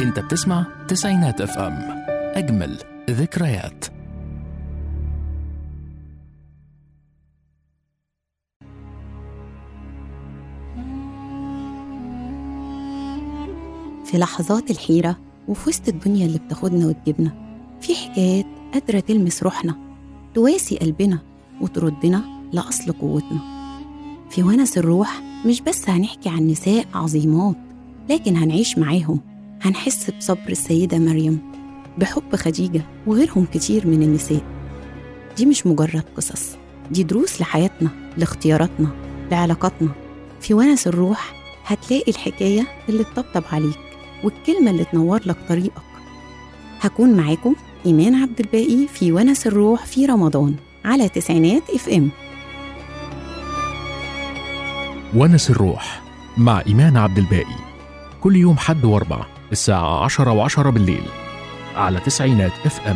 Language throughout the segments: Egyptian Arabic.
انت بتسمع تسعينات اف ام اجمل ذكريات في لحظات الحيرة وفي وسط الدنيا اللي بتاخدنا وتجيبنا في حكايات قادرة تلمس روحنا تواسي قلبنا وتردنا لأصل قوتنا في ونس الروح مش بس هنحكي عن نساء عظيمات لكن هنعيش معاهم هنحس بصبر السيدة مريم بحب خديجة وغيرهم كتير من النساء دي مش مجرد قصص دي دروس لحياتنا لاختياراتنا لعلاقاتنا في ونس الروح هتلاقي الحكاية اللي تطبطب عليك والكلمة اللي تنور لك طريقك هكون معاكم إيمان عبد الباقي في ونس الروح في رمضان على تسعينات اف ام ونس الروح مع إيمان عبد الباقي كل يوم حد واربع الساعة عشرة وعشرة بالليل على تسعينات اف ام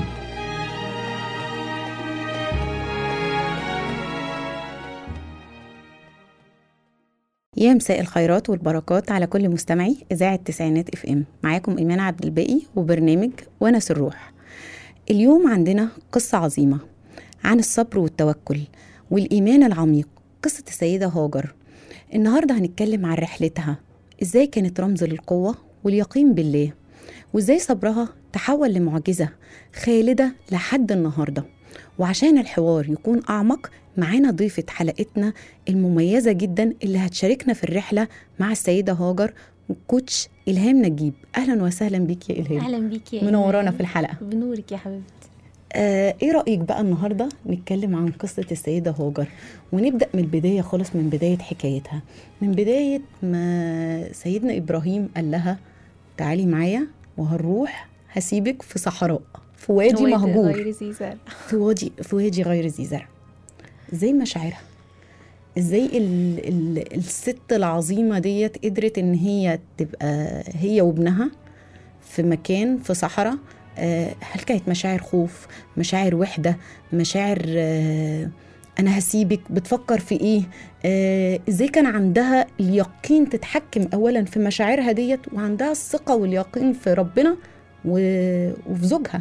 يا مساء الخيرات والبركات على كل مستمعي إذاعة تسعينات اف ام معاكم إيمان عبد الباقي وبرنامج ونس الروح اليوم عندنا قصة عظيمة عن الصبر والتوكل والإيمان العميق قصة السيدة هاجر النهاردة هنتكلم عن رحلتها إزاي كانت رمز للقوة واليقين بالله وإزاي صبرها تحول لمعجزة خالدة لحد النهاردة وعشان الحوار يكون أعمق معانا ضيفة حلقتنا المميزة جدا اللي هتشاركنا في الرحلة مع السيدة هاجر وكوتش إلهام نجيب أهلا وسهلا بيك يا إلهام اهلا بيكي يا منورانا إيمان. في الحلقة بنورك يا حبيبتي آه ايه رأيك بقى النهاردة نتكلم عن قصة السيدة هاجر ونبدأ من البداية خالص من بداية حكايتها من بداية ما سيدنا إبراهيم قال لها تعالي معايا وهنروح هسيبك في صحراء في وادي وادي مهجور غير ذي زرع. في وادي في وادي غير ذي زرع ازاي مشاعرها ازاي ال ال الست العظيمة ديت قدرت ان هي تبقى هي وابنها في مكان في صحراء آه، هل كانت مشاعر خوف مشاعر وحدة مشاعر آه، انا هسيبك بتفكر في ايه آه، ازاي كان عندها اليقين تتحكم اولا في مشاعرها ديت وعندها الثقة واليقين في ربنا و- وفي زوجها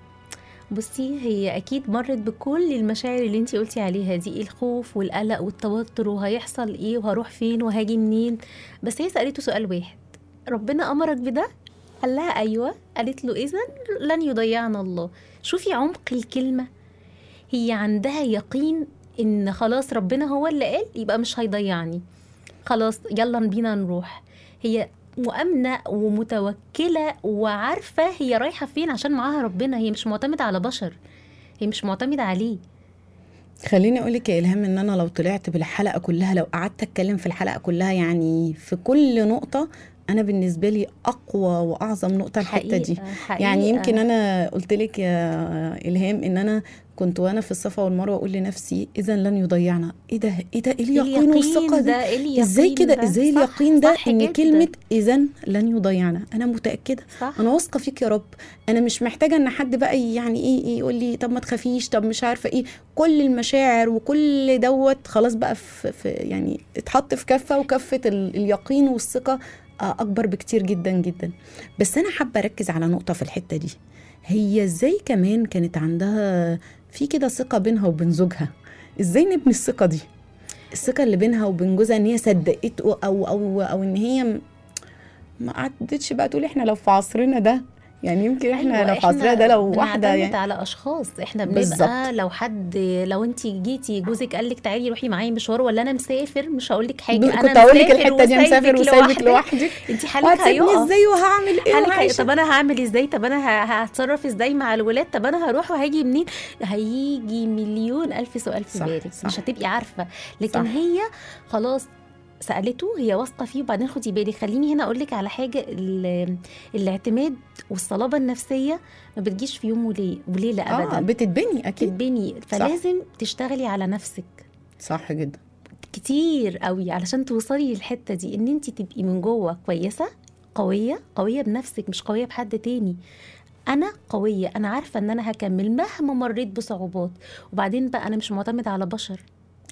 بصي هي اكيد مرت بكل المشاعر اللي انتي قلتي عليها دي الخوف والقلق والتوتر وهيحصل ايه وهروح فين وهاجي منين بس هي سالته سؤال واحد ربنا امرك بده قال لها ايوه قالت له اذا لن يضيعنا الله شوفي عمق الكلمه هي عندها يقين ان خلاص ربنا هو اللي قال يبقى مش هيضيعني خلاص يلا بينا نروح هي مؤمنة ومتوكلة وعارفة هي رايحة فين عشان معاها ربنا هي مش معتمدة على بشر هي مش معتمدة عليه خليني اقولك يا الهام ان انا لو طلعت بالحلقه كلها لو قعدت اتكلم في الحلقه كلها يعني في كل نقطه انا بالنسبه لي اقوى واعظم نقطه الحته دي حقيقة- حقيقة. يعني يمكن انا قلت لك يا الهام ان انا كنت وانا في الصفا والمروه اقول لنفسي اذا لن يضيعنا ايه ده ايه ده ايه اليقين والثقه دي إيه اليقين ازاي كده ده؟ ازاي صح- اليقين ده صح ان جداً. كلمه اذا لن يضيعنا انا متاكده صح انا واثقه فيك يا رب انا مش محتاجه ان حد بقى يعني ايه, إيه يقول لي طب ما تخافيش طب مش عارفه ايه كل المشاعر وكل دوت خلاص بقى في, في يعني اتحط في كفه وكفه ال- اليقين والثقه آه، اكبر بكتير جدا جدا بس انا حابه اركز على نقطه في الحته دي هي ازاي كمان كانت عندها في كده ثقه بينها وبين زوجها ازاي نبني الثقه دي الثقه اللي بينها وبين جوزها ان هي صدقته او او او ان هي م- ما قعدتش بقى تقول احنا لو في عصرنا ده يعني يمكن احنا أيوة، لو في عصرنا ده لو واحده بنعتمد يعني على اشخاص احنا بالظبط. بنبقى لو حد لو انت جيتي جوزك قال لك تعالي روحي معايا مشوار ولا انا مسافر مش هقول لك حاجه انا كنت اقول لك مسافر الحته دي مسافر وسايبك لوحدك. لوحدك انت حالك وهتسيبني هيقف ازاي وهعمل ايه حالك هي... وعايشة؟ طب انا هعمل ازاي طب انا ه- هتصرف ازاي مع الولاد طب انا هروح وهاجي منين هيجي مليون الف سؤال في صح، بالك صح. مش هتبقي عارفه لكن صح. هي خلاص سالته هي واثقه فيه وبعدين خدي بالك خليني هنا اقول لك على حاجه ال- الاعتماد والصلابه النفسيه ما بتجيش في يوم ولي- وليله ابدا اه بتتبني اكيد تتبني فلازم تشتغلي على نفسك صح جدا كتير قوي علشان توصلي للحته دي ان انت تبقي من جوه كويسه قويه قويه بنفسك مش قويه بحد تاني انا قويه انا عارفه ان انا هكمل مهما مريت بصعوبات وبعدين بقى انا مش معتمده على بشر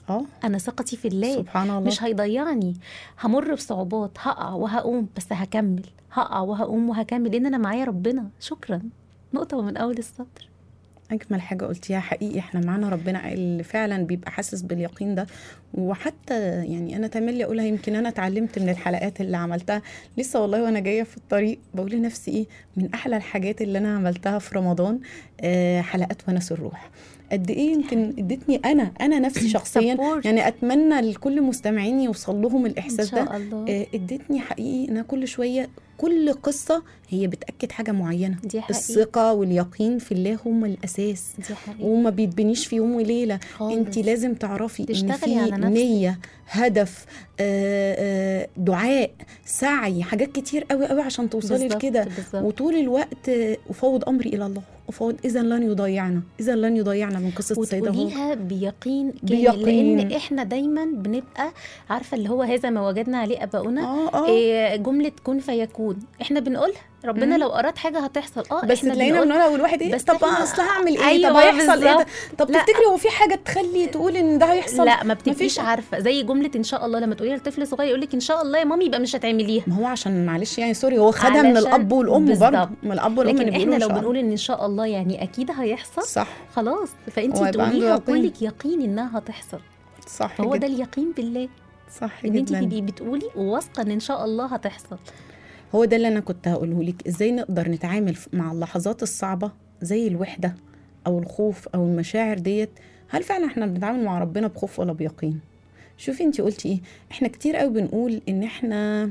اه انا ثقتي في الله سبحان الله مش هيضيعني همر بصعوبات هقع وهقوم بس هكمل هقع وهقوم وهكمل لان انا معايا ربنا شكرا نقطه من اول السطر اجمل حاجه قلتيها حقيقي احنا معانا ربنا اللي فعلا بيبقى حاسس باليقين ده وحتى يعني انا تملي اقولها يمكن انا اتعلمت من الحلقات اللي عملتها لسه والله وانا جايه في الطريق بقول لنفسي ايه من احلى الحاجات اللي انا عملتها في رمضان آه حلقات ونس الروح قد ايه يمكن ادتني انا انا نفسي شخصيا Support. يعني اتمنى لكل مستمعين يوصل لهم ان الاحساس ده شاء الله آه، ادتني حقيقي ان أنا كل شويه كل قصه هي بتاكد حاجه معينه دي حقيقة الثقه واليقين في الله هم الاساس دي حقيقة وما بيتبنيش في يوم وليله خالص. انت لازم تعرفي ان تشتغلي في على نفسك. نيه هدف آه، آه، دعاء سعي حاجات كتير قوي قوي عشان توصلي بالظبط، لكده بالظبط. وطول الوقت آه، افوض امري الى الله افوض اذا لن يضيعنا اذا لن يضيعنا من قصه السيده هو وتقوليها بيقين كامل بيقين. لان احنا دايما بنبقى عارفه اللي هو هذا ما وجدنا عليه اباؤنا اه اه إيه جمله كن فيكون احنا بنقولها ربنا مم. لو اراد حاجه هتحصل اه بس احنا تلاقينا بنقول بنقول اول واحد ايه بس طب إحنا- اصل هعمل ايه أيوة طب هيحصل ايه ده بالظبط. طب لا. تفتكري هو في حاجه تخلي تقول ان ده هيحصل لا ما مفيش- بتبقيش عارفه زي جمله ان شاء الله لما تقوليها لطفل صغير يقول لك ان شاء الله يا مامي يبقى مش هتعمليها ما هو عشان معلش يعني سوري هو خدها من علشان- الاب والام بالظبط. برضه من الاب والام لكن اللي احنا بيقولوا إن لو شاء الله. بنقول ان ان شاء الله يعني اكيد هيحصل صح خلاص فانت هو يبقى عنده تقوليها يقين. وكلك يقين انها هتحصل صح فهو ده جدا اليقين بالله صح ان انت جدا تبقي بتقولي وواثقه ان ان شاء الله هتحصل هو ده اللي انا كنت هقوله لك ازاي نقدر نتعامل ف- مع اللحظات الصعبه زي الوحده او الخوف او المشاعر ديت هل فعلا احنا بنتعامل مع ربنا بخوف ولا بيقين شوفي انت قلتي ايه احنا كتير قوي بنقول ان احنا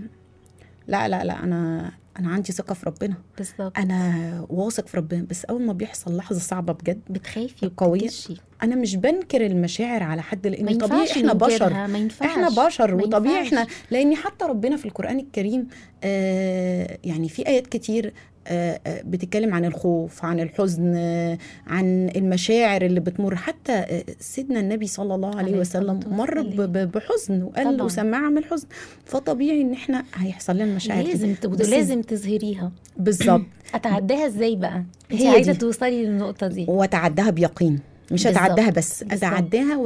لا لا لا انا انا عندي ثقه في ربنا بالظبط انا واثق في ربنا بس اول ما بيحصل لحظه صعبه بجد بتخافي قوية. وبتكشي انا مش بنكر المشاعر على حد ما لان طبيعي ينفعش احنا بشر ننكرها، ما ينفعش احنا بشر ما وطبيعي ينفعش. احنا لان حتى ربنا في القران الكريم آه يعني في ايات كتير آه آه، بتتكلم عن الخوف عن الحزن آه عن المشاعر اللي بتمر حتى آه سيدنا النبي صلى الله عليه عليه وسلم الصلاة مر ب- والسلام. ب- بحزن وقال طبعاً. وسمعها من الحزن فطبيعي ان احنا هيحصل لنا مشاعر دي. لازم ت- بس لازم تظهريها بالظبط اتعداها ازاي بقى انت هي عايزه دي. توصلي للنقطه دي واتعداها بيقين مش بالظبط. اتعداها بس بالظبط. اتعداها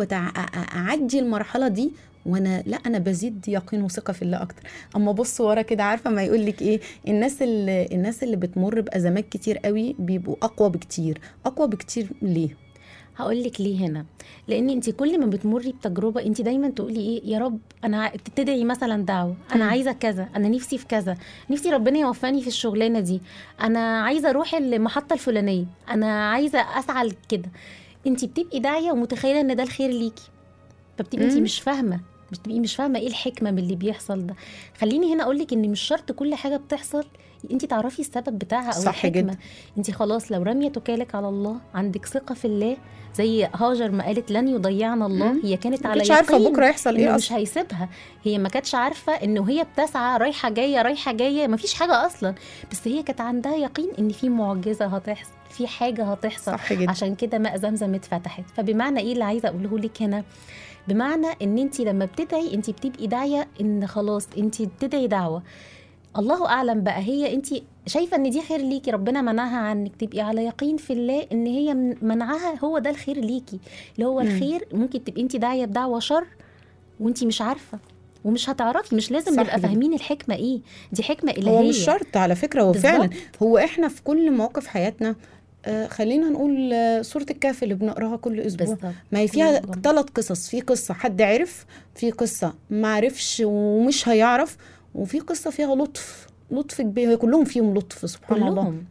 واعدي المرحله دي وانا لا انا بزيد يقين وثقه في الله اكتر اما بص ورا كده عارفه ما يقول لك ايه الناس اللي الناس اللي بتمر بازمات كتير قوي بيبقوا اقوى بكتير اقوى بكتير ليه هقول لك ليه هنا لان انت كل ما بتمري بتجربه انت دايما تقولي ايه يا رب انا ع- بتدعي مثلا دعوه انا مم. عايزه كذا انا نفسي في كذا نفسي ربنا يوفقني في الشغلانه دي انا عايزه اروح المحطه الفلانيه انا عايزه اسعى لكده انت بتبقي داعيه ومتخيله ان ده الخير ليكي فبتبقي انت مم. مش فاهمه مش بتبقي مش فاهمه ايه الحكمه من اللي بيحصل ده خليني هنا اقول لك ان مش شرط كل حاجه بتحصل انت تعرفي السبب بتاعها او صح الحكمه جدا. انت خلاص لو راميه توكالك على الله عندك ثقه في الله زي هاجر ما قالت لن يضيعنا الله مم. هي كانت ما على كنتش عارفه يقين بكره يحصل انه ايه مش اصلا هيسيبها هي ما كانتش عارفه انه هي بتسعى رايحه جايه رايحه جايه ما فيش حاجه اصلا بس هي كانت عندها يقين ان في معجزه هتحصل في حاجه هتحصل صح جدا عشان كده ماء زمزم اتفتحت فبمعنى ايه اللي عايزه اقوله لك هنا بمعنى ان انت لما بتدعي انت بتبقي داعيه ان خلاص انت بتدعي دعوه الله اعلم بقى هي انت شايفه ان دي خير ليكي ربنا منعها عنك تبقي على يقين في الله ان هي من- منعها هو ده الخير ليكي اللي هو مم. الخير ممكن تبقي انت داعيه بدعوه شر وانت مش عارفه ومش هتعرفي مش لازم صح نبقى جدا. فاهمين الحكمه ايه دي حكمه الهيه هو مش شرط على فكره هو بالظبط. فعلا هو احنا في كل مواقف حياتنا آه خلينا نقول آه سوره الكهف اللي بنقراها كل اسبوع بالظبط ما هي فيها كل يوم. ثلاث قصص في قصة حد عرف في قصة ما عرفش ومش هيعرف وفي قصة فيها لطف لطف كبير كلهم فيهم لطف سبحان الله كلهم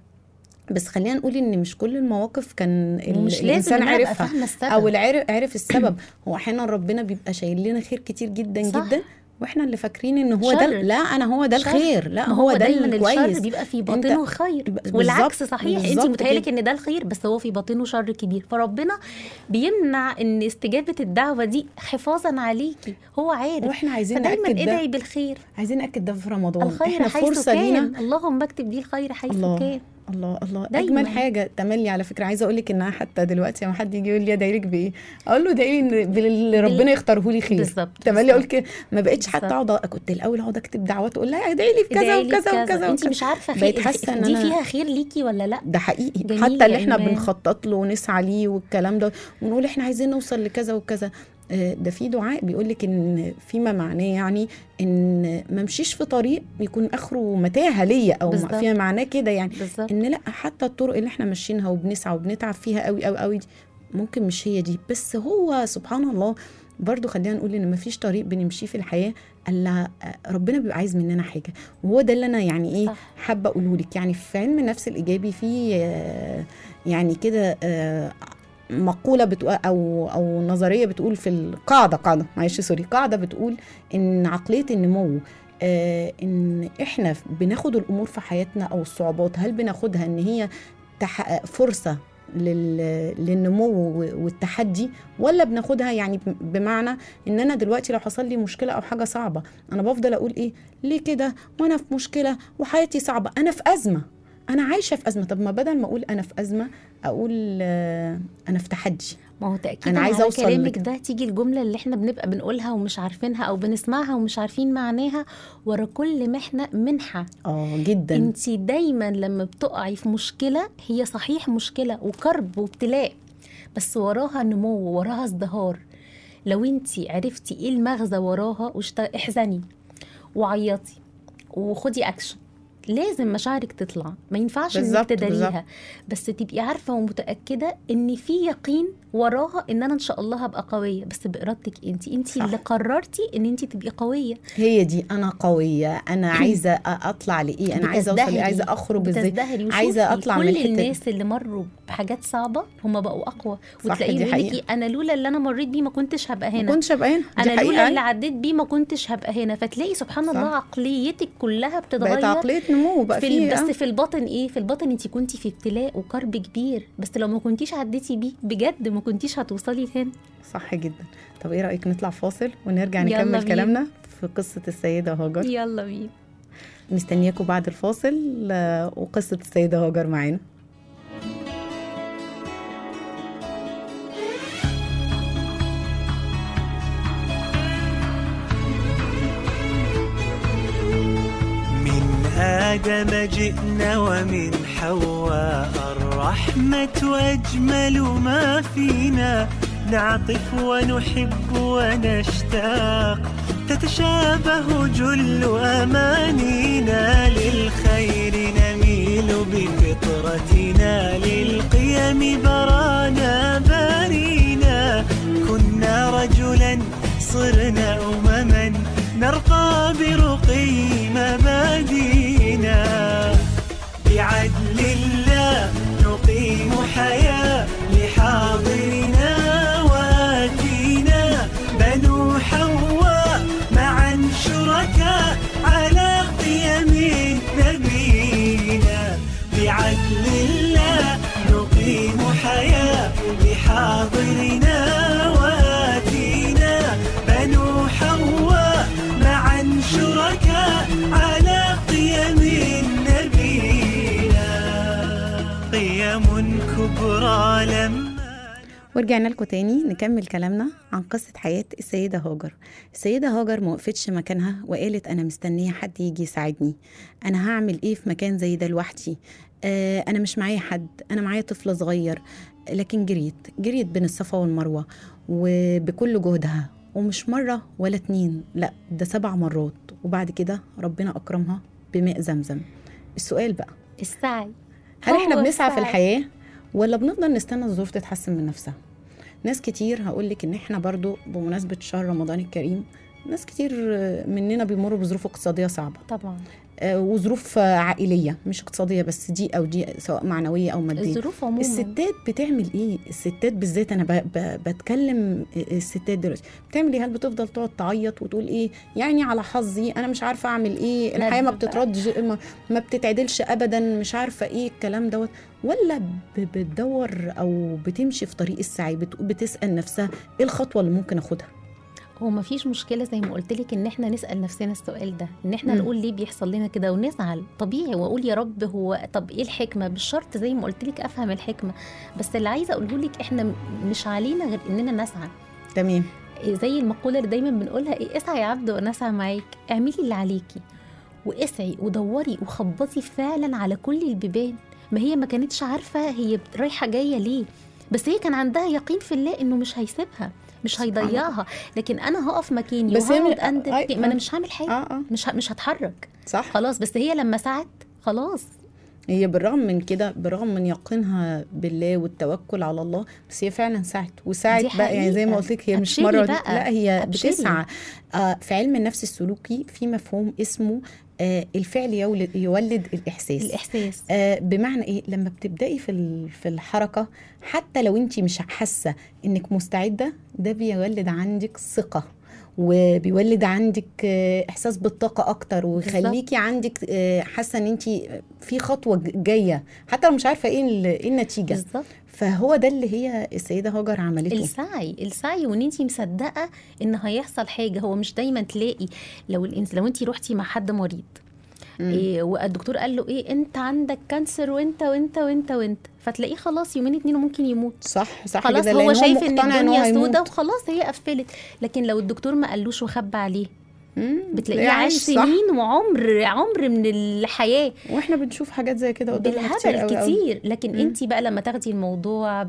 بس خلينا نقول ان مش كل المواقف كان ال- ومش لازم الانسان ان انا ابقى عرفها فاهمه السبب او العرف عرف السبب هو احيانا ربنا بيبقى شايل لنا خير كتير جدا صح. جدا واحنا اللي فاكرين ان هو ده شر. لا انا هو ده شر. الخير لا ما هو, هو ده دايما الشر الكويس بيبقى في أنت- باطنه خير بالظبط- والعكس صحيح انت بالظبط متهيألك كده. ان ده الخير بس هو في باطنه شر كبير فربنا بيمنع ان استجابه الدعوه دي حفاظا عليكي هو عارف واحنا عايزين فدايما ناكد ده ادعي بالخير عايزين ناكد ده في رمضان الخير احنا حيث فرصه كان لينا اللهم اكتب لي الخير حيث الله. كان الله الله دايماً. اجمل حاجه تملي على فكره عايزه اقول لك انها حتى دلوقتي لما حد يجي يقول لي ادعي لك بايه اقول له ادعي لي إن باللي ربنا يختاره لي خير بالظبط تملي اقول كده ما بقتش حتى بالظبط. اقعد كنت الاول اقعد اكتب دعوات اقول لها ادعي لي في كذا ادعي لي وكذا وكذا انت وكذا مش عارفه بقيت خير حاسة إن دي أنا- فيها خير ليكي ولا لا ده حقيقي جميل حتى يا اللي احنا إيمان. بنخطط له ونسعى ليه والكلام ده ونقول احنا عايزين نوصل لكذا وكذا آه، ده في دعاء بيقول لك ان فيما معناه يعني ان ما امشيش في طريق يكون اخره متاهه ليا او بالظبط. فيما معناه كده يعني بالظبط ان لا حتى الطرق اللي احنا ماشيينها وبنسعى وبنتعب فيها قوي قوي قوي دي ممكن مش هي دي بس هو سبحان الله برضو خلينا نقول ان مفيش طريق بنمشيه في الحياه الا ربنا بيبقى عايز مننا حاجه وهو ده اللي انا يعني ايه صح. حابه اقوله لك يعني في علم النفس الايجابي في آه، يعني كده آه، مقوله بتقول او او نظريه بتقول في القاعده قاعده معلش سوري قاعده بتقول ان عقليه النمو آه ان احنا بناخد الامور في حياتنا او الصعوبات هل بناخدها ان هي تحقق فرصه لل- للنمو والتحدي ولا بناخدها يعني بم- بمعنى ان انا دلوقتي لو حصل لي مشكله او حاجه صعبه انا بفضل اقول ايه ليه كده وانا في مشكله وحياتي صعبه انا في ازمه انا عايشه في ازمه طب ما بدل ما اقول انا في ازمه اقول آه، انا في تحدي ما هو تأكيدا أنا عايزة على أوصل كلامك لك. ده تيجي الجملة اللي احنا بنبقى بنقولها ومش عارفينها أو بنسمعها ومش عارفين معناها ورا كل محنة منحة اه جدا انت دايما لما بتقعي في مشكلة هي صحيح مشكلة وكرب وابتلاء بس وراها نمو وراها ازدهار لو انت عرفتي ايه المغزى وراها واشت... احزني وعيطي وخدي اكشن لازم مشاعرك تطلع ما ينفعش انك بالظبط، تداريها بالظبط. بس تبقي عارفه ومتاكده ان في يقين وراها ان انا ان شاء الله هبقى قويه بس بارادتك انت انت صح. اللي قررتي ان انت تبقي قويه هي دي انا قويه انا عايزه أ- اطلع لايه انا عايزه اوصل لإيه؟ عايزه اخرج ازاي بتزدهري وشوفي عايزة أطلع كل من الحتة دي. الناس اللي مروا بحاجات صعبه هم بقوا اقوى صح، وتلاقيه دي يقول لك حقيقة. إيه، انا لولا اللي انا مريت بيه ما كنتش هبقى ما هنا كنتش ابقى هنا دي انا لولا حقيقه اللي عديت بيه ما كنتش هبقى هنا فتلاقي سبحان صح. الله عقليتك كلها بقت بتتغير عقليه نمو بقى في في ال- بس آه. في الباطن ايه في الباطن انت كنتي في ابتلاء وكرب كبير بس لو ما كنتيش عديتي بيه بجد ما كنتيش هتوصلي هنا صح جدا طب ايه رايك نطلع فاصل ونرجع يلا نكمل بينا. كلامنا في قصه السيده هاجر يلا بينا مستنياكم بعد الفاصل آه، وقصه السيده هاجر معانا من آدم جئنا ومن حواء الرحمة أجمل ما فينا نعطف ونحب ونشتاق تتشابه جل أمانينا للخير نميل بفطرتنا للقيم برانا بارينا كنا رجلا صرنا أمما نرقى برقي مبادينا بعدل الله نقيم حياة لحاضرنا وآتينا بنو حواء معا شركاء على قيم نبينا بعدل الله نقيم حياة لحاضرنا وآتينا بنو حواء معا شركاء على قيم نبينا قيم كبرى لما ورجعنا لكم تاني نكمل كلامنا عن قصة حياة السيدة هاجر السيدة هاجر ما وقفتش مكانها وقالت أنا مستنية حد يجي يساعدني أنا هعمل إيه في مكان زي ده لوحدي آه أنا مش معايا حد أنا معايا طفل صغير لكن جريت جريت بين الصفا والمروة وبكل جهدها ومش مرة ولا اتنين لا ده سبع مرات وبعد كده ربنا أكرمها بماء زمزم السؤال بقى السعي هل احنا هو بنسعى في السعي. الحياه ولا بنفضل نستنى الظروف تتحسن من نفسها ناس كتير هقول لك ان احنا برضو بمناسبه شهر رمضان الكريم ناس كتير آه، مننا بيمروا بظروف اقتصاديه صعبه طبعا آه، وظروف آه، عائليه مش اقتصاديه بس دي او دي سواء معنويه او ماديه الظروف عموما الستات بتعمل ايه الستات بالذات انا ب... ب... بتكلم الستات دلوقتي بتعمل ايه هل بتفضل تقعد تعيط وتقول ايه يعني على حظي انا مش عارفه اعمل ايه الحياه ما ندب. بتتردش ما, ما بتتعدلش ابدا مش عارفه ايه الكلام دوت ولا ب... بتدور او بتمشي في طريق السعي بت... بتسال نفسها ايه الخطوه اللي ممكن اخدها هو ما فيش مشكله زي ما قلت لك ان احنا نسال نفسنا السؤال ده ان احنا مم. نقول ليه بيحصل لنا كده ونزعل طبيعي واقول يا رب هو طب ايه الحكمه مش شرط زي ما قلت لك افهم الحكمه بس اللي عايزه اقوله لك احنا م- مش علينا غير اننا نسعى تمام إيه زي المقوله اللي دايما بنقولها ايه اسعى يا عبد وانا اسعى معاك اعملي اللي عليكي واسعي ودوري وخبطي فعلا على كل البيبان ما هي ما كانتش عارفه هي بت- رايحه جايه ليه بس هي كان عندها يقين في الله انه مش هيسيبها مش سبحان الله. هيضيعها لكن انا هقف مكاني بس هي وهقعد م- اندب أي- ما انا مش هعمل حاجه اه اه مش ه- مش هتحرك صح خلاص بس هي لما سعت خلاص هي بالرغم من كده بالرغم من يقينها بالله والتوكل على الله بس هي فعلا سعت وسعت دي بقى يعني زي ما حقيقة. قلت لك هي مش أبشري مره دي بقى. لا هي أبشري. بتسعى آه في علم النفس السلوكي في مفهوم اسمه آه الفعل يولد, يولد الاحساس الاحساس آه بمعنى ايه لما بتبداي في ال- في الحركه حتى لو انت مش حاسه انك مستعده ده بيولد عندك ثقه وبيولد عندك آه، احساس بالطاقه اكتر ويخليكي عندك آه، حاسه ان انت في خطوه ج- جايه حتى لو مش عارفه ايه ال- ايه النتيجه بالظبط فهو ده اللي هي السيده هاجر عملته السعي السعي وان انت مصدقه ان هيحصل حاجه هو مش دايما تلاقي لو الانس لو انت رحتي مع حد مريض مم. إيه والدكتور قال له ايه انت عندك كانسر وانت وانت وانت وانت فتلاقيه خلاص يومين اتنين وممكن يموت صح صح خلاص كده هو لأن شايف ان مقتنع إن هو الدنيا هيموت. سودة وخلاص هي قفلت لكن لو الدكتور ما قالوش وخبى عليه مم، بتلاقيه عاش صح. سنين وعمر عمر من الحياه واحنا بنشوف حاجات زي كده قدامنا كتير بالهبل قوي قوي. كتير لكن مم. انت بقى لما تاخدي الموضوع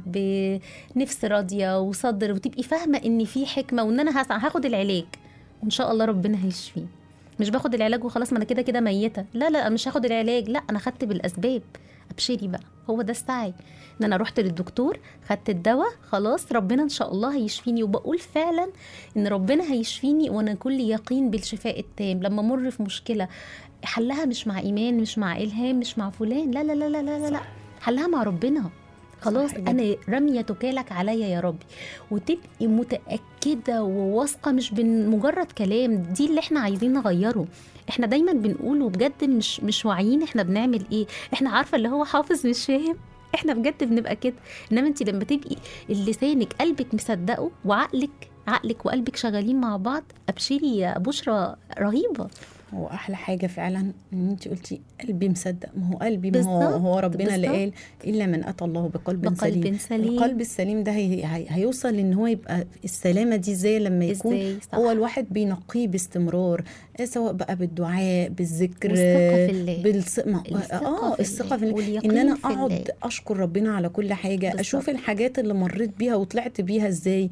بنفس راضيه وصدر وتبقي فاهمه ان في حكمه وان انا هسعى هاخد العلاج وان شاء الله ربنا هيشفيه مش باخد العلاج وخلاص ما انا كده كده ميته لا لا مش هاخد العلاج لا انا خدت بالاسباب ابشري بقى هو ده السعي ان انا رحت للدكتور خدت الدواء خلاص ربنا ان شاء الله هيشفيني وبقول فعلا ان ربنا هيشفيني وانا كل يقين بالشفاء التام لما امر في مشكله حلها مش مع ايمان مش مع الهام مش مع فلان لا لا لا لا لا لا, لا. حلها مع ربنا خلاص صح جدا. انا راميه توكالك عليا يا ربي وتبقي متاكده وواثقه مش بمجرد كلام دي اللي احنا عايزين نغيره احنا دايما بنقول وبجد مش مش واعيين احنا بنعمل ايه احنا عارفه اللي هو حافظ مش فاهم احنا بجد بنبقى كده انما انت لما تبقي لسانك قلبك مصدقه وعقلك عقلك وقلبك شغالين مع بعض ابشري يا بشرى رهيبه هو احلى حاجه فعلا ان انت قلتي قلبي مصدق ما هو قلبي ما هو بالظبط، هو ربنا اللي بالظبط. قال الا من اتى الله بقلب, بقلب سليم سليم. القلب السليم ده هي هي هيوصل ان هو يبقى السلامه دي ازاي لما يكون ازاي صح هو الواحد بينقيه باستمرار آه، سواء بقى بالدعاء بالذكر والثقة في الله. بالث... ما... الثقة اه في الثقه في الله الله واليقين ان انا في الله. اقعد اشكر ربنا على كل حاجه بالظبط. اشوف الحاجات اللي مريت بيها وطلعت بيها ازاي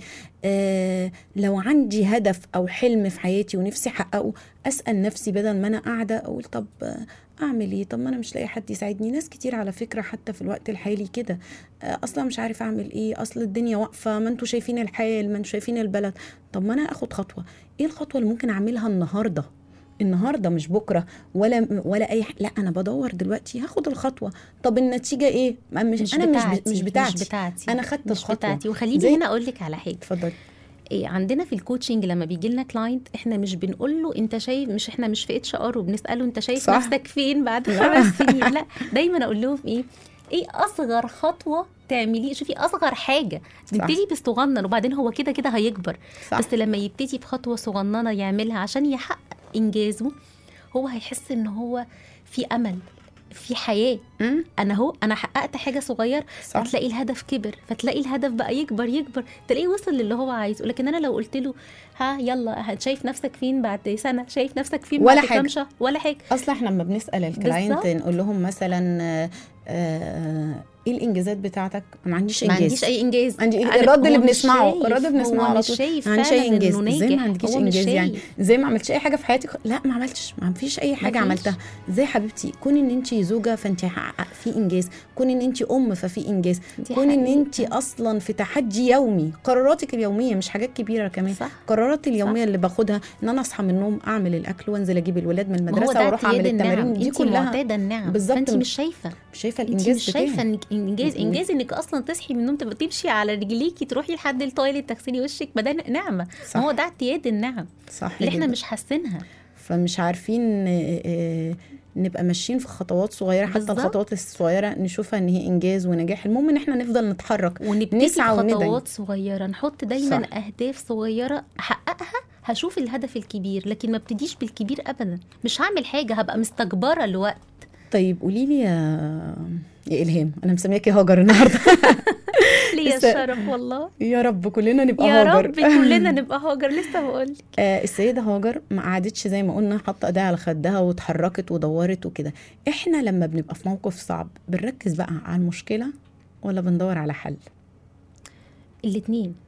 آه لو عندي هدف او حلم في حياتي ونفسي احققه اسال نفسي بدل ما انا قاعده اقول طب آه، اعمل ايه طب ما انا مش لاقي حد يساعدني ناس كتير على فكره حتى في الوقت الحالي كده آه، اصلا مش عارف اعمل ايه اصل الدنيا واقفه ما انتوا شايفين الحال ما انتوا شايفين البلد طب ما انا اخد خطوه ايه الخطوه اللي ممكن اعملها النهارده النهارده مش بكره ولا ولا اي ح... لا انا بدور دلوقتي هاخد الخطوه طب النتيجه ايه ما مش, مش انا بتاعتي مش, مش بتاعتي مش بتاعتي انا خدت مش الخطوه بتاعتي وخليني زي- هنا اقول لك على حاجه اتفضل إيه عندنا في الكوتشنج لما بيجي لنا كلاينت احنا مش بنقول له انت شايف مش احنا مش في اتش ار وبنساله انت شايف صح. نفسك فين بعد لا. خمس سنين لا دايما اقول لهم ايه ايه اصغر خطوه تعمليه شوفي اصغر حاجه نبتدي بالصغنن وبعدين هو كده كده هيكبر صح بس لما يبتدي بخطوه صغننه يعملها عشان يحقق انجازه هو هيحس ان هو في امل في حياه مم، انا هو انا حققت حاجه صغير صح فتلاقي الهدف كبر فتلاقي الهدف بقى يكبر يكبر تلاقيه وصل للي هو عايزه لكن انا لو قلت له ها يلا ه- شايف نفسك فين بعد سنه شايف نفسك فين ولا بعد حاجة. كام شهر ولا حاجه اصلا احنا لما بنسال الكلاينت بالظبط. نقول لهم مثلا آه، آه، ايه الانجازات بتاعتك ما عنديش ما انجاز عنديش اي انجاز عندي أنا- الرد اللي هو مش بنسمعه شايف، الرد اللي بنسمعه هو على مش طول شايف ما عنديش فعلا اي انجاز إنه ازاي ما ناجح. عندكيش هو مش انجاز يعني شايف. ازاي ما عملتش اي حاجه في حياتك لا ما عملتش ما فيش اي حاجه مفيش. عملتها ازاي يا حبيبتي كون ان انت زوجه فانت هحقق في انجاز كون ان انت ام ففي انجاز دي كون ان حقيقة. انت اصلا في تحدي يومي قراراتك اليوميه مش حاجات كبيره كمان صح قراراتي اليوميه اللي باخدها ان انا اصحى من النوم اعمل الاكل وانزل اجيب الولاد من ما هو المدرسه ده واروح اعمل اعتياد التمارين النعم دي انت كلها معتاده النعم بالظبط. فانت مش شايفه مش شايفه انت الانجاز مش شايفه بتاعي انك انجاز م- انجاز انك اصلا تصحي من النوم تبقى تمشي على رجليكي تروحي لحد التويليت تغسلي وشك ما ده نعمه صح ما هو ده اعتياد النعم صح اللي احنا جداً. مش حاسينها فمش عارفين آه، آه، نبقى ماشيين في خطوات صغيره حتى بالظبط. الخطوات الصغيره نشوفها ان هي انجاز ونجاح المهم ان احنا نفضل نتحرك ونبتدي نسعى وندعي. بخطوات صغيره نحط دايما صح. اهداف صغيره احققها هشوف الهدف الكبير لكن ما ابتديش بالكبير ابدا مش هعمل حاجه هبقى مستكبره الوقت طيب قولي لي يا يا الهام انا مسمياكي هاجر النهارده ليا بس- الشرف والله يا رب كلنا نبقى يا هاجر رب كلنا نبقى هاجر لسه بقول آه السيده هاجر ما قعدتش زي ما قلنا حاطه ايديها على خدها واتحركت ودورت وكده احنا لما بنبقى في موقف صعب بنركز بقى على المشكله ولا بندور على حل الاثنين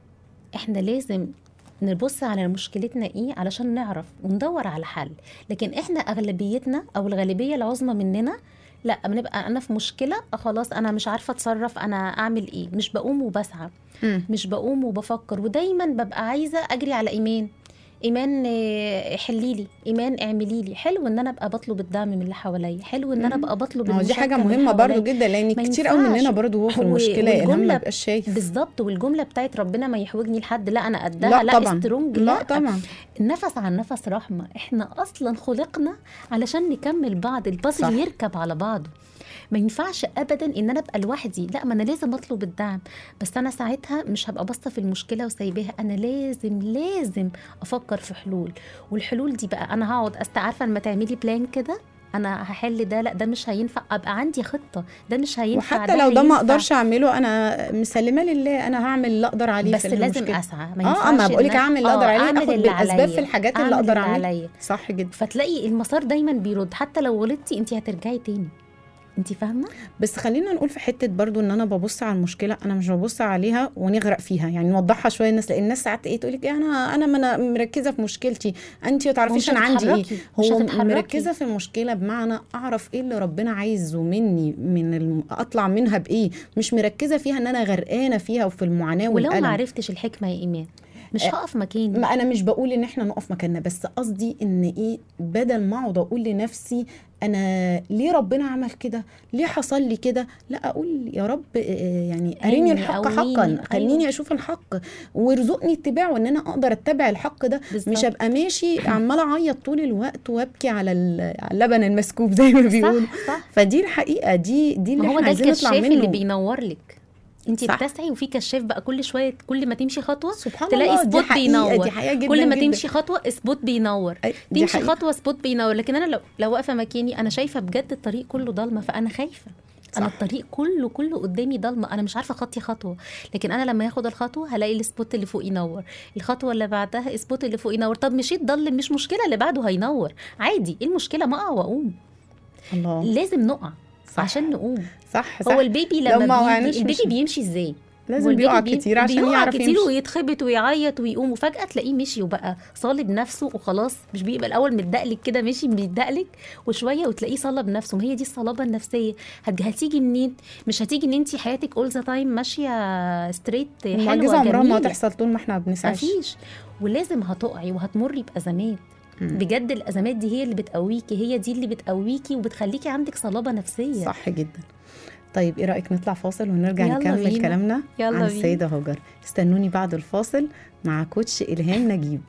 احنا لازم نبص على مشكلتنا ايه علشان نعرف وندور على حل لكن احنا اغلبيتنا او الغالبيه العظمى مننا لا بنبقى انا في مشكله آه خلاص انا مش عارفه اتصرف انا اعمل ايه مش بقوم وبسعى مم. مش بقوم وبفكر ودايما ببقى عايزه اجري على ايمان ايمان آه، حلي لي ايمان اعملي لي حلو ان انا ابقى بطلب الدعم من اللي حواليا حلو ان انا مم. ابقى بطلب ما هو دي المشاركة حاجه من اللي مهمه برضو حواليا. جدا لان ما كتير قوي مننا ينفعش. برضو هو في هو- المشكله الهام ما والجملة بيبقاش شايف بالظبط والجمله بتاعت ربنا ما يحوجني لحد لا انا قدها لا لا, طبعا سترونج لا طبعا النفس عن نفس رحمه احنا اصلا خلقنا علشان نكمل بعض صح. البازل يركب على بعضه ما ينفعش ابدا ان انا ابقى لوحدي لا ما انا لازم اطلب الدعم بس انا ساعتها مش هبقى باصه في المشكله وسايباها انا لازم لازم افكر في حلول والحلول دي بقى انا هقعد أست عارفه لما تعملي بلان كده انا هحل ده لا ده مش هينفع ابقى عندي خطه ده مش هينفع وحتى لو ده ما هينفع. اقدرش اعمله انا مسلمه لله انا هعمل اللي اقدر عليه بس في لازم المشكلة. اسعى ما اه ينفعش ما بقول لك إن أنا- اعمل اللي اقدر آه، عليه أعمل اخد اللي بالاسباب عليا. في الحاجات اللي أعمل اقدر اللي اعملها عليا صح جدا فتلاقي المسار دايما بيرد حتى لو غلطتي انت هترجعي تاني انت فاهمه بس خلينا نقول في حته برضو ان انا ببص على المشكله انا مش ببص عليها ونغرق فيها يعني نوضحها شويه الناس لان الناس ساعات ايه تقول لك انا انا ما انا مركزه في مشكلتي انت ما تعرفيش ومش انا عندي ايه هتتحركي، مش هو هتتحركي. مركزه في المشكله بمعنى اعرف ايه اللي ربنا عايزه مني من الم... اطلع منها بايه مش مركزه فيها ان انا غرقانه فيها وفي المعاناه ولو والالم ما عرفتش الحكمه يا ايمان مش آه، هقف مكاني ما انا مش بقول ان احنا نقف مكاننا بس قصدي ان ايه بدل ما اقعد اقول لنفسي انا ليه ربنا عمل كده ليه حصل لي كده لا اقول يا رب آه، يعني اريني عيني، الحق قويني. حقا أيوة. خليني اشوف الحق وارزقني اتباعه ان انا اقدر اتبع الحق ده بالظبط. مش ابقى ماشي عماله اعيط طول الوقت وابكي على ال- على اللبن المسكوب زي ما بيقولوا صح صح فدي الحقيقه دي دي اللي ما هو احنا ده عايزين نطلع الكشاف منه اللي بينور لك انت صح. بتسعي وفي كشاف بقى كل شويه كل ما تمشي خطوه سبحان تلاقي الله دي سبوت حقيقه بينور. دي حقيقه جدا كل ما جدا. تمشي خطوه سبوت بينور أي، دي تمشي حقيقة. خطوه سبوت بينور لكن انا لو لو واقفه مكاني انا شايفه بجد الطريق كله ضلمه فانا خايفه انا صح. الطريق كله كله قدامي ضلمه انا مش عارفه خطي خطوه لكن انا لما هاخد الخطوه هلاقي السبوت اللي فوق ينور الخطوه اللي بعدها السبوت اللي فوق ينور طب مشيت ضل مش مشكله اللي بعده هينور عادي ايه المشكله ما اقع واقوم الله لازم نقع صح. عشان نقوم صح صح هو البيبي لو ما لما وقعناش بيجي البيبي مش- بيمشي ازاي هو لازم البيبي بيقع بي- كتير عشان بيقع يعرف كتير يمشي ويتخبط ويعيط ويقوم وفجاه تلاقيه مشي وبقى صالب نفسه وخلاص مش بيبقى الاول متدقلك كده ماشي بيتدقلك وشويه وتلاقيه صلب نفسه ما هي دي الصلابه النفسيه هت- هتيجي منين مش هتيجي ان انت حياتك اول ذا تايم ماشيه ستريت المعجزه حلوه عمرها ما جميله هتحصل طول ما احنا ما بنسعاش مفيش ولازم هتقعي وهتمري بازمات مم. بجد الازمات دي هي اللي بتقويكي هي دي اللي بتقويكي وبتخليكي عندك صلابه نفسيه صح جدا طيب ايه رايك نطلع فاصل ونرجع يلا نكمل بينا. كلامنا يلا عن بينا. السيده هاجر استنوني بعد الفاصل مع كوتش الهام نجيب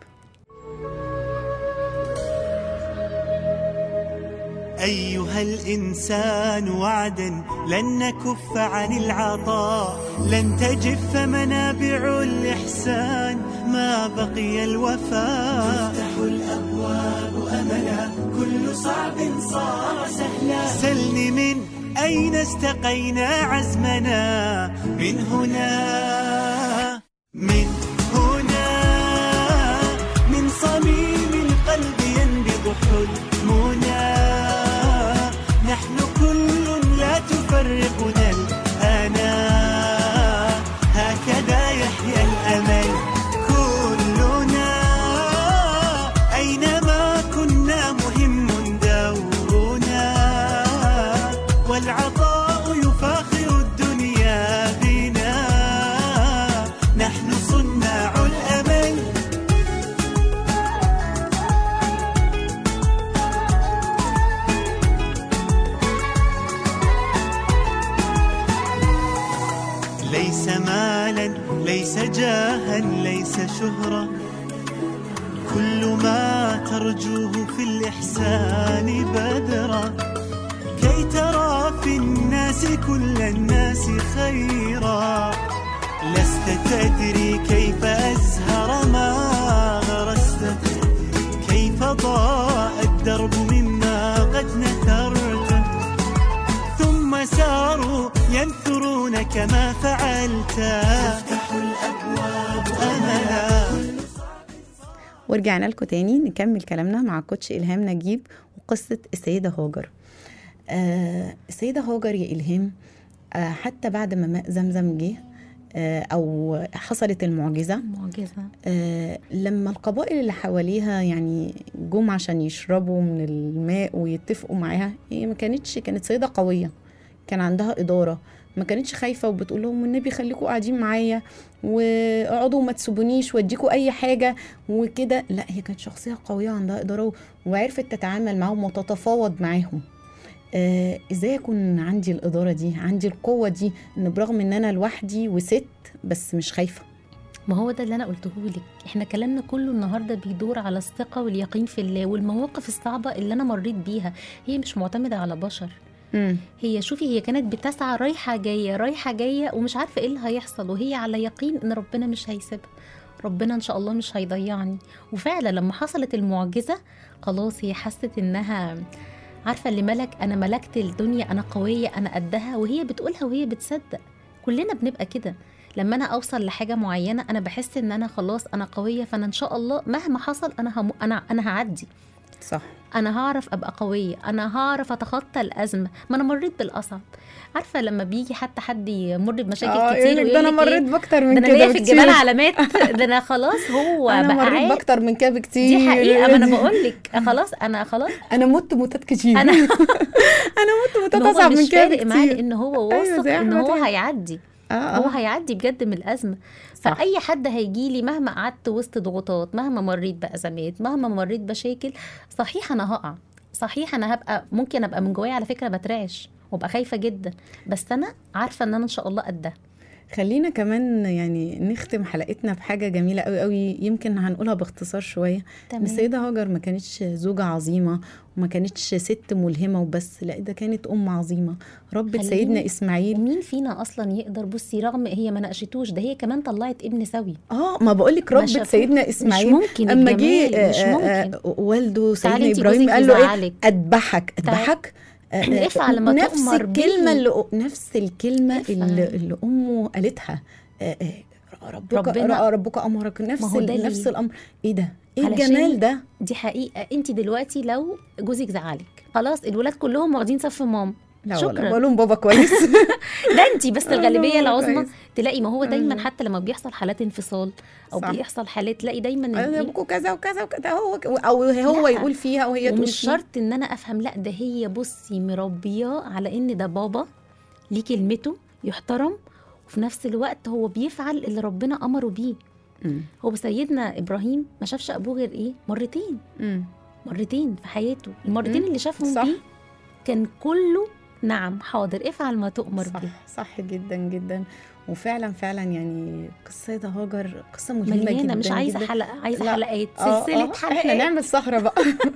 أيها الإنسان وعدا لن نكف عن العطاء لن تجف منابع الإحسان ما بقي الوفاء تفتح الأبواب أملا كل صعب صار سهلا سلني من أين استقينا عزمنا من هنا من هنا من صميم القلب ينبض حلمنا نحن كل لا تفرقنا الأنا هكذا يحيا الأمل كلنا أينما كنا مهم دورنا والعطاء يفاخر الدنيا بنا نحن صناع الأمل ليس مالا ليس جاها ليس شهرة كل ما ترجوه في الإحسان بدرا كي ترى في الناس كل الناس خيرا لست تدري كيف أزهر ما غرست كيف ضاء الدرب مما قد نثرته ثم ساروا ينثرون كما فعلت تفتح الأبواب أملا ورجعنا لكم تاني نكمل كلامنا مع كوتش إلهام نجيب وقصة السيدة هاجر آه السيدة هاجر يا إلهام آه حتى بعد ما ماء زمزم جه آه، او حصلت المعجزه معجزه آه، لما القبائل اللي حواليها يعني جم عشان يشربوا من الماء ويتفقوا معاها هي ما كانتش كانت سيدة قوية كان عندها إدارة ما كانتش خايفة وبتقول لهم والنبي خليكوا قاعدين معايا واقعدوا وما تسيبونيش واديكوا أي حاجة وكده لا هي كانت شخصية قوية عندها إدارة و- وعرفت تتعامل معاهم وتتفاوض معاهم آه ازاي اكون عندي الاداره دي عندي القوه دي ان برغم ان انا لوحدي وست بس مش خايفه ما هو ده اللي انا قلته لك احنا كلامنا كله النهارده بيدور على الثقه واليقين في الله والمواقف الصعبه اللي انا مريت بيها هي مش معتمده على بشر مم. هي شوفي هي كانت بتسعى رايحه جايه رايحه جايه ومش عارفه ايه اللي هيحصل وهي على يقين ان ربنا مش هيسيبها ربنا ان شاء الله مش هيضيعني وفعلا لما حصلت المعجزه خلاص هي حست انها عارفه اللي ملك انا ملكت الدنيا انا قويه انا قدها وهي بتقولها وهي بتصدق كلنا بنبقى كده لما انا اوصل لحاجه معينه انا بحس ان انا خلاص انا قويه فانا ان شاء الله مهما حصل انا هم... انا انا هعدي صح انا هعرف ابقى قويه انا هعرف اتخطى الازمه ما انا مريت بالاصعب عارفه لما بيجي حتى حد يمر بمشاكل اه كتير إيه ده انا ويقول لك مريت إيه؟ باكتر ده من انا كده ليا في بكتير. الجبال علامات ده انا خلاص هو انا بقى مريت عارف. باكتر من كده بكتير دي حقيقه ما انا بقول لك خلاص انا خلاص انا مت موتات كتير انا انا مت موتات ما هو اصعب من مش كده فارق معاه بكتير ان هو أيوة واثق زي ان أحمد هو عيد. هيعدي اه هو اه هيعدي بجد من الازمه صح. فاي حد هيجي لي مهما قعدت وسط ضغوطات مهما مريت بازمات مهما مريت بمشاكل صحيح انا هقع صحيح انا هبقى ممكن ابقى من جوايا على فكره بترعش وابقى خايفه جدا بس انا عارفه ان انا ان شاء الله قدها خلينا كمان يعني نختم حلقتنا بحاجه جميله قوي قوي يمكن هنقولها باختصار شويه ان السيده هاجر ما كانتش زوجه عظيمه وما كانتش ست ملهمه وبس لا ده كانت ام عظيمه ربت خليني- سيدنا اسماعيل ومين فينا اصلا يقدر بصي رغم هي ما ناقشتوش ده هي كمان طلعت ابن سوي اه ما بقولك ما ربت شافوه. سيدنا مش اسماعيل ممكن اما جه الجمال، مش آه، ممكن آه، والده تعالي سيدنا انتي ابراهيم جوزك قال له ايه يزعلك. اذبحك اذبحك آه، افعل ما نفس تؤمر الكلمه به. اللي نفس الكلمه افعل. اللي, اللي امه قالتها آه، آه، ربك ربنا- رأى ربك امرك نفس ما هو ده ال- نفس ليه؟ الامر ايه ده ايه علشان الجمال ده دي حقيقه انت دلوقتي لو جوزك زعلك خلاص الولاد كلهم واخدين صف ماما لا شكرا. والله بقول لهم بابا كويس ده انت بس آه، الغالبيه لا، العظمى كويس. تلاقي ما هو دايما آه. حتى لما بيحصل حالات انفصال او صح. بيحصل حالات تلاقي دايما أنا ال- ابوكوا كذا وكذا وكذا هو او هو لا. يقول فيها وهي تقول ومش فيها. شرط ان انا افهم لا ده هي بصي مربياه على ان ده بابا ليه كلمته يحترم وفي نفس الوقت هو بيفعل اللي ربنا امره بيه مم. هو سيدنا ابراهيم ما شافش ابوه غير ايه مرتين مم. مرتين في حياته المرتين مم. اللي شافهم صح. بيه كان كله نعم حاضر افعل ما تؤمر صح به صح جدا جدا وفعلا فعلا يعني قصه ده هاجر قصه ملهمه مليانه جدا مش عايزه جدا. حلقه عايزه لا. حلقات آه، سلسله آه، حلقات احنا نعمل سهره بقى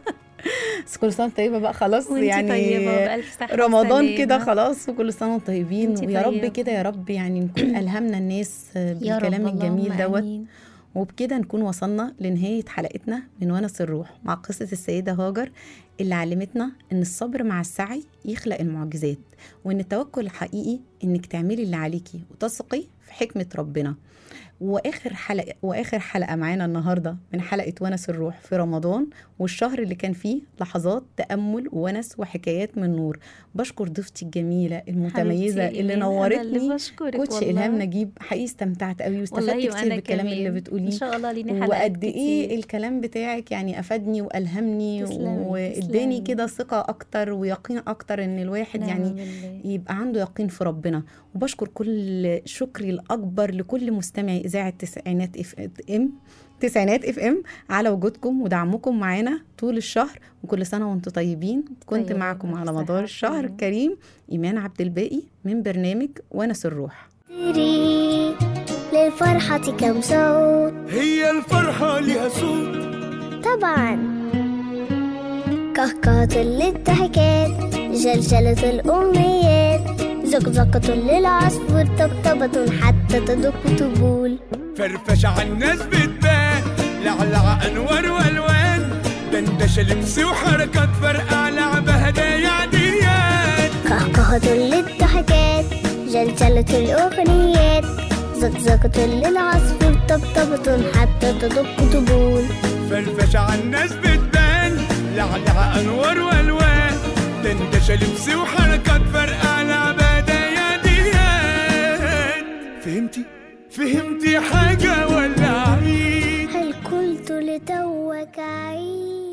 بس كل سنه وأنت طيبه بقى خلاص وانتي يعني طيبه وبألف صحة رمضان وسلامة. كده خلاص وكل سنه وانتم طيبين وانتي ويا رب طيبة. كده يا رب يعني نكون الهمنا الناس يا رب بالكلام الجميل اللهم دوت آمين. وبكده نكون وصلنا لنهاية حلقتنا من ونس الروح مع قصة السيدة هاجر اللي علمتنا إن الصبر مع السعي يخلق المعجزات وإن التوكل الحقيقي إنك تعملي اللي عليكي وتثقي في حكمة ربنا واخر حلقه واخر حلقه معانا النهارده من حلقه ونس الروح في رمضان والشهر اللي كان فيه لحظات تامل وونس وحكايات من نور بشكر ضيفتي الجميله المتميزه حبيبتي اللي إيمان، أنا اللي نورتني بشكرك كوتش والله. الهام نجيب حقيقي استمتعت قوي واستفدت والله كتير وأنا بالكلام اللي كمان. بتقوليه ان شاء الله لينا حلقات وقد ايه كتير. الكلام بتاعك يعني افادني والهمني تسلمي، واداني تسلمي. كده ثقه اكتر ويقين اكتر ان الواحد نعم يعني بالله. يبقى عنده يقين في ربنا وبشكر كل شكري الاكبر لكل مستمعي اذاعه تسعينات اف ام تسعينات اف ام على وجودكم ودعمكم معانا طول الشهر وكل سنه وانتم طيبين كنت طيبة معكم على بصحة مدار الشهر وسلامة. الكريم ايمان عبد الباقي من برنامج ونس الروح تري للفرحة كم صوت هي الفرحة لها صوت طبعا كهكهة للضحكات جلجلة الأمنيات زقزقة للعصفور طبطبة حتى تدق طبول فرفش على الناس بتبان لعلع انوار والوان دندشه لبس وحركات فرقع لعبه هدايا عديات كهكهة للضحكات جلجلة الأغنيات زقزقة للعصفور طبطبة حتى تدق طبول فرفش على الناس بتبان لعلع انوار والوان دندشه لبس وحركات فرقع لعبه هدايا عديات فهمتي فهمتي حاجة ولا عيد هل قلت لتوك عيد